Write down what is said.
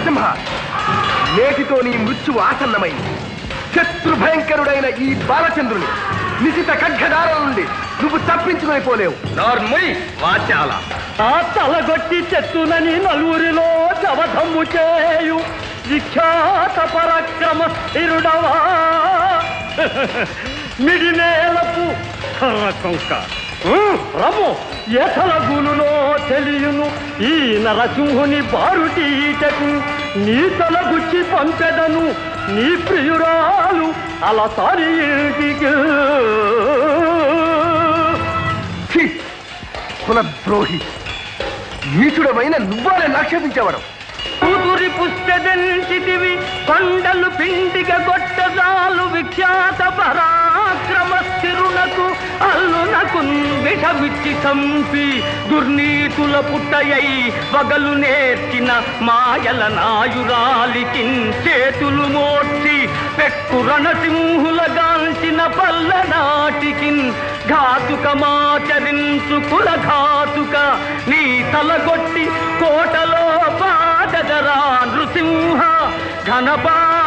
నరసింహ నేటితో నీ మృత్యువు ఆసన్నమైంది శత్రు భయంకరుడైన ఈ బాలచంద్రుని నిశిత ఖడ్గదారం నుండి నువ్వు తప్పించుకొని పోలేవు నోర్ముయ్ వాచాల ఆ తలగొట్టి చెట్టునని నలుగురిలో చవధమ్ము చేయు విఖ్యాత పరాక్రమ ఇరుడవా మిడినేలపు కర్రకొంక రము ఎసల గులులో తెలియను ఈ నరసింహుని బారుటీటకు నీ తలగుచ్చి పంపెదను నీ ప్రియురాలు అలా సారి ఇంటికి ఛీ! కులద్రోహి నీచుడమైన నువ్వాలే ఆక్షేపించేవాడు కూతురి పుస్తెంచితివి కొండలు పిండిగా గొట్టజాలు విఖ్యాత పరాక్రమ స్థిరునకు అల్లునకు విషమిచ్చి చంపి దుర్నీతుల పుట్టయై వగలు నేర్చిన మాయల నాయురాలికి చేతులు మోర్చి పెక్కు రణసింహుల గాల్చిన పల్లనాటికి ఘాతుకమాచరించు కుల ఘాతుక నీ తలగొట్టి కోటలో పాదగరా నృసింహ ఘనపా